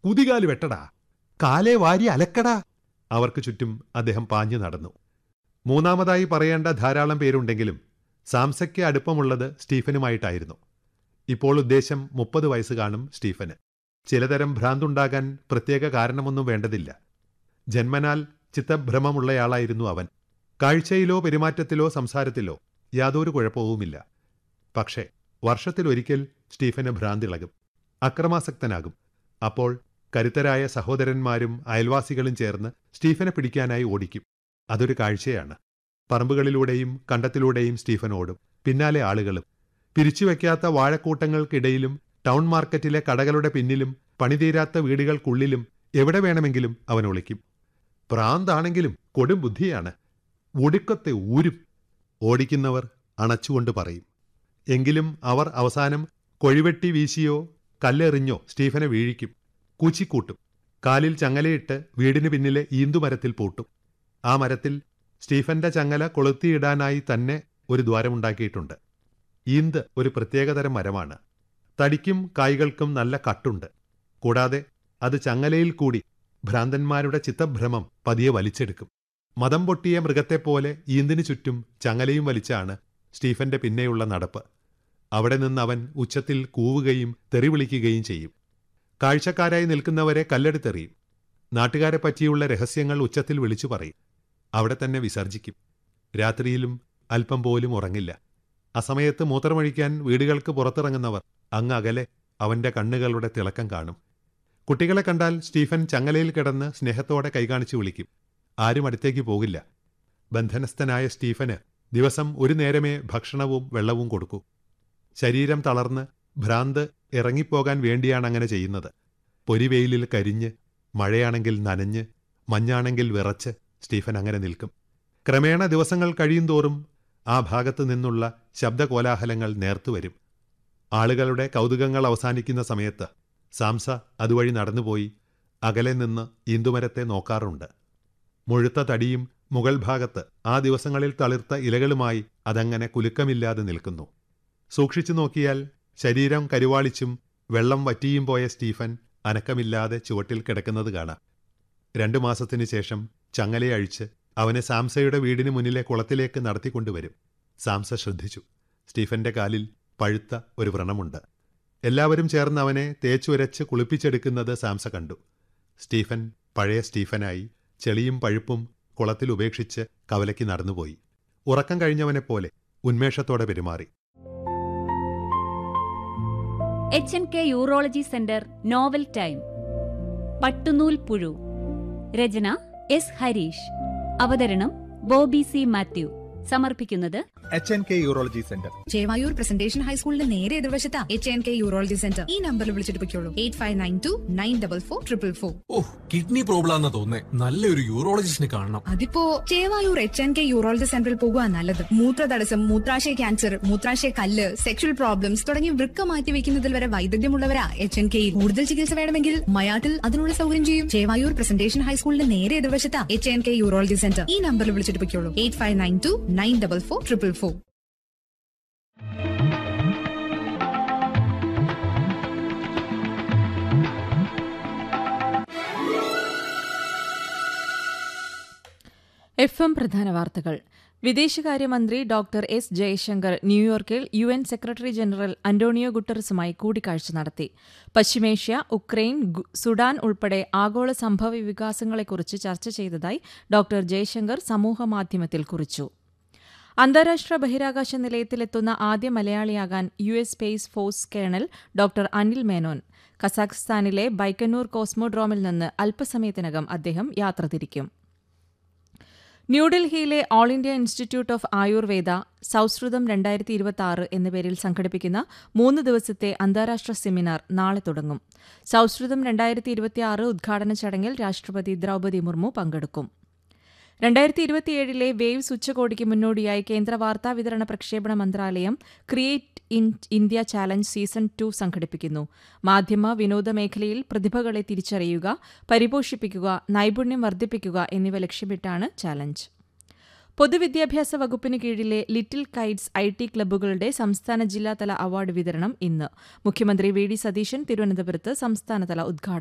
കുതികാല് വെട്ടടാ കാലേ വാരി അലക്കടാ അവർക്ക് ചുറ്റും അദ്ദേഹം പാഞ്ഞു നടന്നു മൂന്നാമതായി പറയേണ്ട ധാരാളം പേരുണ്ടെങ്കിലും സാംസയ്ക്ക് അടുപ്പമുള്ളത് സ്റ്റീഫനുമായിട്ടായിരുന്നു ഇപ്പോൾ ഉദ്ദേശം മുപ്പത് വയസ്സ് കാണും സ്റ്റീഫന് ചിലതരം ഭ്രാന്തുണ്ടാകാൻ പ്രത്യേക കാരണമൊന്നും വേണ്ടതില്ല ജന്മനാൽ ചിത്തഭ്രമമുള്ളയാളായിരുന്നു അവൻ കാഴ്ചയിലോ പെരുമാറ്റത്തിലോ സംസാരത്തിലോ യാതൊരു കുഴപ്പവുമില്ല പക്ഷേ വർഷത്തിലൊരിക്കൽ സ്റ്റീഫന് ഭ്രാന്തിളകും അക്രമാസക്തനാകും അപ്പോൾ കരുത്തരായ സഹോദരന്മാരും അയൽവാസികളും ചേർന്ന് സ്റ്റീഫനെ പിടിക്കാനായി ഓടിക്കും അതൊരു കാഴ്ചയാണ് പറമ്പുകളിലൂടെയും കണ്ടത്തിലൂടെയും സ്റ്റീഫൻ ഓടും പിന്നാലെ ആളുകളും പിരിച്ചുവെക്കാത്ത വാഴക്കൂട്ടങ്ങൾക്കിടയിലും ടൗൺ മാർക്കറ്റിലെ കടകളുടെ പിന്നിലും പണിതീരാത്ത വീടുകൾക്കുള്ളിലും എവിടെ വേണമെങ്കിലും അവൻ ഒളിക്കും പ്രാന്താണെങ്കിലും കൊടും ബുദ്ധിയാണ് ഒടുക്കത്തെ ഊരും ഓടിക്കുന്നവർ അണച്ചുകൊണ്ട് പറയും എങ്കിലും അവർ അവസാനം കൊഴിവെട്ടി വീശിയോ കല്ലെറിഞ്ഞോ സ്റ്റീഫനെ വീഴിക്കും കൂച്ചിക്കൂട്ടും കാലിൽ ചങ്ങലയിട്ട് വീടിന് പിന്നിലെ ഈന്തുമരത്തിൽ പൂട്ടും ആ മരത്തിൽ സ്റ്റീഫന്റെ ചങ്ങല കൊളുത്തിയിടാനായി തന്നെ ഒരു ദ്വാരമുണ്ടാക്കിയിട്ടുണ്ട് ഈന്ത് ഒരു പ്രത്യേകതരം മരമാണ് തടിക്കും കായ്കൾക്കും നല്ല കട്ടുണ്ട് കൂടാതെ അത് ചങ്ങലയിൽ കൂടി ഭ്രാന്തന്മാരുടെ ചിത്തഭ്രമം പതിയെ വലിച്ചെടുക്കും മതം പൊട്ടിയ മൃഗത്തെപ്പോലെ ഈന്തിനു ചുറ്റും ചങ്ങലയും വലിച്ചാണ് സ്റ്റീഫന്റെ പിന്നെയുള്ള നടപ്പ് അവിടെ നിന്ന് അവൻ ഉച്ചത്തിൽ കൂവുകയും തെറി വിളിക്കുകയും ചെയ്യും കാഴ്ചക്കാരായി നിൽക്കുന്നവരെ കല്ലെടുത്തെറിയും നാട്ടുകാരെ പറ്റിയുള്ള രഹസ്യങ്ങൾ ഉച്ചത്തിൽ വിളിച്ചു പറയും അവിടെ തന്നെ വിസർജിക്കും രാത്രിയിലും അല്പം പോലും ഉറങ്ങില്ല അസമയത്ത് മൂത്രമൊഴിക്കാൻ വീടുകൾക്ക് പുറത്തിറങ്ങുന്നവർ അങ്ങ് അകലെ അവന്റെ കണ്ണുകളുടെ തിളക്കം കാണും കുട്ടികളെ കണ്ടാൽ സ്റ്റീഫൻ ചങ്ങലയിൽ കിടന്ന് സ്നേഹത്തോടെ കൈകാണിച്ചു വിളിക്കും ആരും അടുത്തേക്ക് പോകില്ല ബന്ധനസ്ഥനായ സ്റ്റീഫന് ദിവസം ഒരു നേരമേ ഭക്ഷണവും വെള്ളവും കൊടുക്കൂ ശരീരം തളർന്ന് ഭ്രാന്ത് ഇറങ്ങിപ്പോകാൻ വേണ്ടിയാണ് അങ്ങനെ ചെയ്യുന്നത് പൊരിവെയിലിൽ കരിഞ്ഞ് മഴയാണെങ്കിൽ നനഞ്ഞ് മഞ്ഞാണെങ്കിൽ വിറച്ച് സ്റ്റീഫൻ അങ്ങനെ നിൽക്കും ക്രമേണ ദിവസങ്ങൾ കഴിയുന്തോറും ആ ഭാഗത്തു നിന്നുള്ള ശബ്ദകോലാഹലങ്ങൾ നേർത്തുവരും ആളുകളുടെ കൗതുകങ്ങൾ അവസാനിക്കുന്ന സമയത്ത് സാംസ അതുവഴി നടന്നുപോയി അകലെ നിന്ന് ഈന്തുമരത്തെ നോക്കാറുണ്ട് മുഴുത്ത തടിയും മുകൾ ഭാഗത്ത് ആ ദിവസങ്ങളിൽ തളിർത്ത ഇലകളുമായി അതങ്ങനെ കുലുക്കമില്ലാതെ നിൽക്കുന്നു സൂക്ഷിച്ചു നോക്കിയാൽ ശരീരം കരുവാളിച്ചും വെള്ളം വറ്റിയും പോയ സ്റ്റീഫൻ അനക്കമില്ലാതെ ചുവട്ടിൽ കിടക്കുന്നത് കാണാം രണ്ടു മാസത്തിനു ശേഷം ചങ്ങലയഴിച്ച് അവനെ സാംസയുടെ വീടിന് മുന്നിലെ കുളത്തിലേക്ക് നടത്തിക്കൊണ്ടുവരും സാംസ ശ്രദ്ധിച്ചു സ്റ്റീഫന്റെ കാലിൽ പഴുത്ത ഒരു വ്രണമുണ്ട് എല്ലാവരും ചേർന്ന് അവനെ തേച്ചുരച്ച് കുളിപ്പിച്ചെടുക്കുന്നത് സാംസ കണ്ടു സ്റ്റീഫൻ പഴയ സ്റ്റീഫനായി ചെളിയും പഴുപ്പും കുളത്തിൽ ഉപേക്ഷിച്ച് കവലയ്ക്ക് നടന്നുപോയി ഉറക്കം കഴിഞ്ഞവനെപ്പോലെ ഉന്മേഷത്തോടെ പെരുമാറി H N K urology centre novel time പട്ടുനൂൽ പുഴു രചന എസ് ഹരീഷ് അവതരണം ബോബി സി മാത്യു സമർപ്പിക്കുന്നത് H N K urology centre Chevayur presentation ഹൈസ്കൂളിന്റെ നേരെ എതിർവശത്താ H N K urology centre ഈ നമ്പറിൽ വിളിച്ചിട്ട് പൊയ്ക്കോളൂ eight five nine two nine double four triple four ഓ കിഡ്നി പ്രോബ്ലം ആണെന്ന് തോന്നേ നല്ലൊരു യൂറോളജിസ്റ്റിനെ കാണണം അതിപ്പോ Chevayur H N K urology സെന്ററിൽ പോകുക നല്ലത് മൂത്രതടസ്സം മൂത്രാശയ ക്യാൻസർ മൂത്രാശയ കല്ല് സെക്ഷൽ പ്രോബ്ലംസ് തുടങ്ങി വൃക്ക മാറ്റി വെക്കുന്നതിൽ വരെ വൈദഗ്ധ്യമുള്ളവരാ എച്ച് എൻ കെയിൽ കൂടുതൽ ചികിത്സ വേണമെങ്കിൽ മയാട്ടിൽ അതിനുള്ള സൗകര്യം ചെയ്യും ചേവായൂർ പ്രസന്റേഷൻ ഹൈസ്കൂളിന്റെ നേരെ എതിർവശത്താ H N K urology centre ഈ നമ്പറിൽ വിളിച്ചിട്ട് പൊയ്ക്കോളൂ eight five nine two nine double four triple four F M പ്രധാന വാർത്തകൾ വിദേശകാര്യമന്ത്രി ഡോക്ടർ എസ് ജയശങ്കർ ന്യൂയോർക്കിൽ U N secretary general Antonio ഗുട്ടറസുമായി കൂടിക്കാഴ്ച നടത്തി പശ്ചിമേഷ്യ ഉക്രൈൻ ഗു- സുഡാൻ ഉൾപ്പെടെ ആഗോള സംഭവ വികാസങ്ങളെക്കുറിച്ച് ചർച്ച ചെയ്തതായി ഡോക്ടർ ജയശങ്കർ സമൂഹമാധ്യമത്തിൽ കുറിച്ചു അന്താരാഷ്ട്ര ബഹിരാകാശ നിലയത്തിലെത്തുന്ന ആദ്യ മലയാളിയാകാൻ U S space force colonel doctor Anil Menon കസാഖ്സ്ഥാനിലെ ബൈക്കന്നൂർ കോസ്മോഡ്രോമിൽ നിന്ന് അല്പസമയത്തിനകം അദ്ദേഹം യാത്ര തിരിക്കും ന്യൂഡൽഹിയിലെ all India institute of Ayurveda സൗഹൃദം രണ്ടായിരത്തി ഇരുപത്തി ആറ് എന്ന പേരിൽ സംഘടിപ്പിക്കുന്ന മൂന്ന് ദിവസത്തെ അന്താരാഷ്ട്ര സെമിനാർ നാളെ തുടങ്ങും സൗഹൃദം രണ്ടായിരത്തി ഇരുപത്തിയാറ് ഉദ്ഘാടന ചടങ്ങിൽ രാഷ്ട്രപതി ദ്രൗപദി മുർമു പങ്കെടുക്കും രണ്ടായിരത്തി ഇരുപത്തിയേഴിലെ വേവ്സ് ഉച്ചകോടിക്ക് മുന്നോടിയായി കേന്ദ്ര വാർത്താ വിതരണ പ്രക്ഷേപണ മന്ത്രാലയം create in India challenge season two സംഘടിപ്പിക്കുന്നു മാധ്യമ വിനോദ മേഖലയിൽ പ്രതിഭകളെ തിരിച്ചറിയുക പരിപോഷിപ്പിക്കുക നൈപുണ്യം വർദ്ധിപ്പിക്കുക എന്നിവ ലക്ഷ്യമിട്ടാണ് ചാലഞ്ച് പൊതുവിദ്യാഭ്യാസ വകുപ്പിന് കീഴിലെ ലിറ്റിൽ കൈറ്റ്സ് ഐ ടി ക്ലബ്ബുകളുടെ സംസ്ഥാന ജില്ലാതല അവാർഡ് വിതരണം ഇന്ന് മുഖ്യമന്ത്രി വി ഡി സതീശൻ തിരുവനന്തപുരത്ത് സംസ്ഥാനതല ഉദ്ഘാടനം